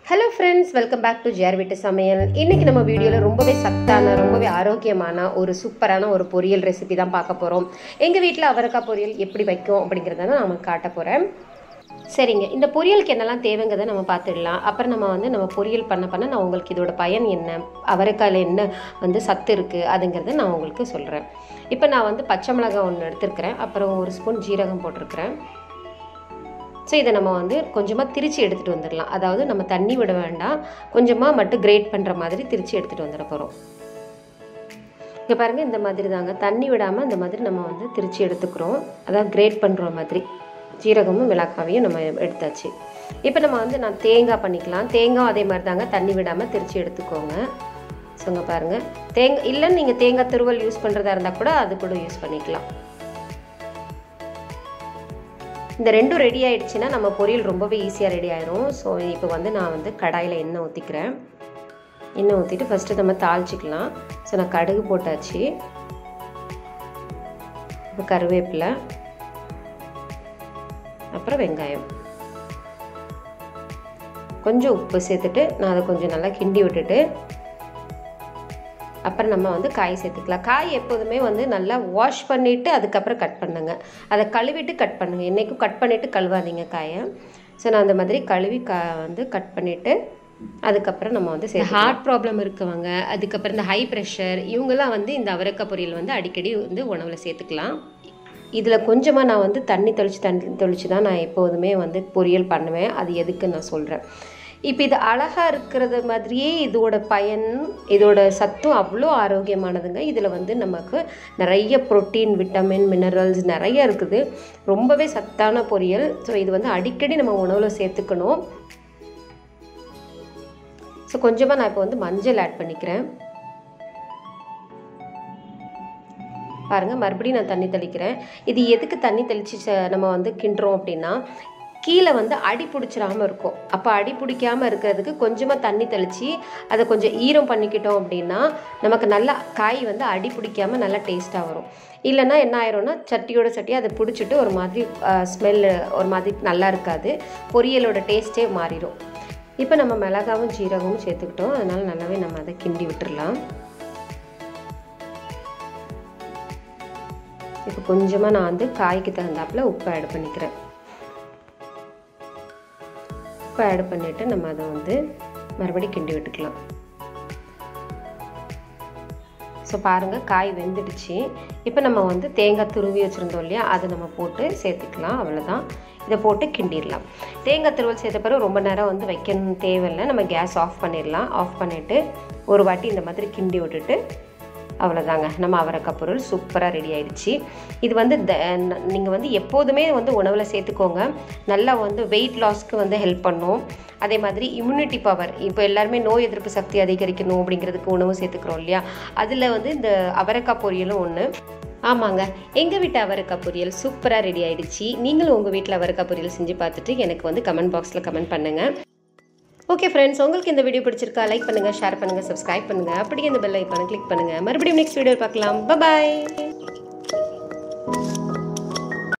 hello friends welcome back to GR வீட்டு சமையல் இன்னைக்கு நம்ம வீடியோவில் ரொம்பவே சத்தான ரொம்பவே ஆரோக்கியமான ஒரு சூப்பரான ஒரு பொரியல் ரெசிபி தான் பார்க்க போகிறோம் எங்கள் வீட்டில் அவரைக்காய் பொரியல் எப்படி வைக்கும் அப்படிங்கிறத தான் நான் காட்ட போகிறேன் சரிங்க இந்த பொரியலுக்கு என்னெல்லாம் தேவைங்கிறத நம்ம பார்த்துடலாம் அப்புறம் நம்ம வந்து நம்ம பொரியல் பண்ண பண்ண நான் உங்களுக்கு இதோட பயன் என்ன அவரைக்காயில் என்ன வந்து சத்து இருக்குது அதுங்கிறத நான் உங்களுக்கு சொல்கிறேன் இப்போ நான் வந்து பச்சை மிளகாய் ஒன்று எடுத்துருக்கிறேன் அப்புறம் ஒரு ஸ்பூன் ஜீரகம் போட்டிருக்கிறேன் ஸோ இதை நம்ம வந்து கொஞ்சமாக திரிச்சு எடுத்துகிட்டு வந்துடலாம் அதாவது நம்ம தண்ணி விட வேண்டாம் கொஞ்சமாக மட்டும் கிரேட் பண்ணுற மாதிரி திரிச்சு எடுத்துகிட்டு வந்துட போகிறோம் இங்கே பாருங்கள் இந்த மாதிரி தாங்க தண்ணி விடாமல் இந்த மாதிரி நம்ம வந்து திரிச்சு எடுத்துக்கிறோம் அதாவது கிரேட் பண்ணுற மாதிரி ஜீரகமும் மிளகாவையும் நம்ம எடுத்தாச்சு இப்போ நம்ம வந்து நான் தேங்காய் பண்ணிக்கலாம் தேங்காய் அதே மாதிரி தாங்க தண்ணி விடாமல் திரிச்சு எடுத்துக்கோங்க ஸோ இங்கே பாருங்கள் தேங்காய் இல்லைன்னு நீங்கள் தேங்காய் துருவல் யூஸ் பண்ணுறதா இருந்தால் கூட அது கூட யூஸ் பண்ணிக்கலாம் இந்த ரெண்டும் ரெடி ஆயிடுச்சுன்னா நம்ம பொரியல் ரொம்பவே ஈஸியாக ரெடி ஆயிரும் ஸோ இப்போ வந்து நான் வந்து கடாயில் எண்ணெய் ஊற்றிக்கிறேன் எண்ணெய் ஊற்றிட்டு ஃபஸ்ட்டு நம்ம தாளிச்சிக்கலாம் ஸோ நான் கடுகு போட்டாச்சு இப்போ கருவேப்பிலை அப்புறம் வெங்காயம் கொஞ்சம் உப்பு சேர்த்துட்டு நான் அதை கொஞ்சம் நல்லா கிண்டி விட்டுட்டு அப்புறம் நம்ம வந்து காய் சேர்த்துக்கலாம் காய் எப்போதுமே வந்து நல்லா வாஷ் பண்ணிவிட்டு அதுக்கப்புறம் கட் பண்ணுங்க அதை கழுவிட்டு கட் பண்ணுங்க என்றைக்கும் கட் பண்ணிவிட்டு கழுவாதீங்க காயை ஸோ நான் அந்த மாதிரி கழுவி கா வந்து கட் பண்ணிவிட்டு அதுக்கப்புறம் நம்ம வந்து சரி ஹார்ட் ப்ராப்ளம் இருக்கவங்க அதுக்கப்புறம் இந்த ஹை ப்ரெஷர் இவங்கெல்லாம் வந்து இந்த அவரைக்காய் பொரியல் வந்து அடிக்கடி வந்து உணவில் சேர்த்துக்கலாம் இதில் கொஞ்சமாக நான் வந்து தண்ணி தெளித்து தண்ணி தெளித்து தான் நான் எப்போதுமே வந்து பொரியல் பண்ணுவேன் அது எதுக்கு நான் சொல்கிறேன் இப்போ இது அழகாக இருக்கிறது மாதிரியே இதோட பயன் இதோட சத்தும் அவ்வளோ ஆரோக்கியமானதுங்க இதில் வந்து நமக்கு நிறைய ப்ரோட்டீன் விட்டமின் மினரல்ஸ் நிறைய இருக்குது ரொம்பவே சத்தான பொரியல் ஸோ இது வந்து அடிக்கடி நம்ம உணவில் சேர்த்துக்கணும் ஸோ கொஞ்சமாக நான் இப்போ வந்து மஞ்சள் ஆட் பண்ணிக்கிறேன் பாருங்கள் மறுபடியும் நான் தண்ணி தெளிக்கிறேன் இது எதுக்கு தண்ணி தெளித்து நம்ம வந்து கிண்டுறோம் அப்படின்னா கீழே வந்து அடி பிடிச்சிடாமல் இருக்கும் அப்போ அடி பிடிக்காமல் இருக்கிறதுக்கு கொஞ்சமாக தண்ணி தெளித்து அதை கொஞ்சம் ஈரம் பண்ணிக்கிட்டோம் அப்படின்னா நமக்கு நல்லா காய் வந்து அடி பிடிக்காமல் நல்லா டேஸ்ட்டாக வரும் இல்லைன்னா என்ன ஆயிரும்னா சட்டியோட சட்டி அதை பிடிச்சிட்டு ஒரு மாதிரி ஸ்மெல் ஒரு மாதிரி நல்லா இருக்காது பொரியலோட டேஸ்ட்டே மாறிடும் இப்போ நம்ம மிளகாவும் ஜீரகமும் சேர்த்துக்கிட்டோம் அதனால் நல்லாவே நம்ம அதை கிண்டி விட்டுடலாம் இப்போ கொஞ்சமாக நான் வந்து காய்க்கு தகுந்தாப்பில் உப்பு ஆட் பண்ணிக்கிறேன் உப்பு ஆட் பண்ணிவிட்டு நம்ம அதை வந்து மறுபடியும் கிண்டி விட்டுக்கலாம் ஸோ பாருங்கள் காய் வெந்துடுச்சு இப்போ நம்ம வந்து தேங்காய் துருவி வச்சுருந்தோம் இல்லையா அதை நம்ம போட்டு சேர்த்துக்கலாம் அவ்வளோதான் இதை போட்டு கிண்டிடலாம் தேங்காய் துருவல் சேர்த்த பிறகு ரொம்ப நேரம் வந்து வைக்கணும் தேவையில்லை நம்ம கேஸ் ஆஃப் பண்ணிடலாம் ஆஃப் பண்ணிவிட்டு ஒரு வாட்டி இந்த மாதிரி கிண்டி விட்டுட்டு அவ்வளோதாங்க நம்ம அவரைக்காய் பொருள் சூப்பராக ரெடி ஆயிடுச்சு இது வந்து நீங்கள் வந்து எப்போதுமே வந்து உணவில் சேர்த்துக்கோங்க நல்லா வந்து வெயிட் லாஸ்க்கு வந்து ஹெல்ப் பண்ணும் அதே மாதிரி இம்யூனிட்டி பவர் இப்போ எல்லாருமே நோய் எதிர்ப்பு சக்தி அதிகரிக்கணும் அப்படிங்கிறதுக்கு உணவு சேர்த்துக்கிறோம் இல்லையா அதில் வந்து இந்த அவரைக்காய் பொரியலும் ஒன்று ஆமாங்க எங்கள் வீட்டு அவரைக்காய் பொரியல் சூப்பராக ரெடி ஆயிடுச்சு நீங்களும் உங்கள் வீட்டில் அவரைக்காய் பொரியல் செஞ்சு பார்த்துட்டு எனக்கு வந்து கமெண்ட் பாக்ஸில் கமெண்ட் பண்ணுங்கள் ஓகே ஃப்ரெண்ட்ஸ் உங்களுக்கு இந்த வீடியோ பிடிச்சிருக்கா லைக் பண்ணுங்கள் ஷேர் பண்ணுங்கள் சப்ஸ்கிரைப் பண்ணுங்கள் அப்படியே இந்த பெல் ஐக்கானை கிளிக் பண்ணுங்கள் மறுபடியும் நெக்ஸ்ட் வீடியோ பார்க்கலாம் பாய்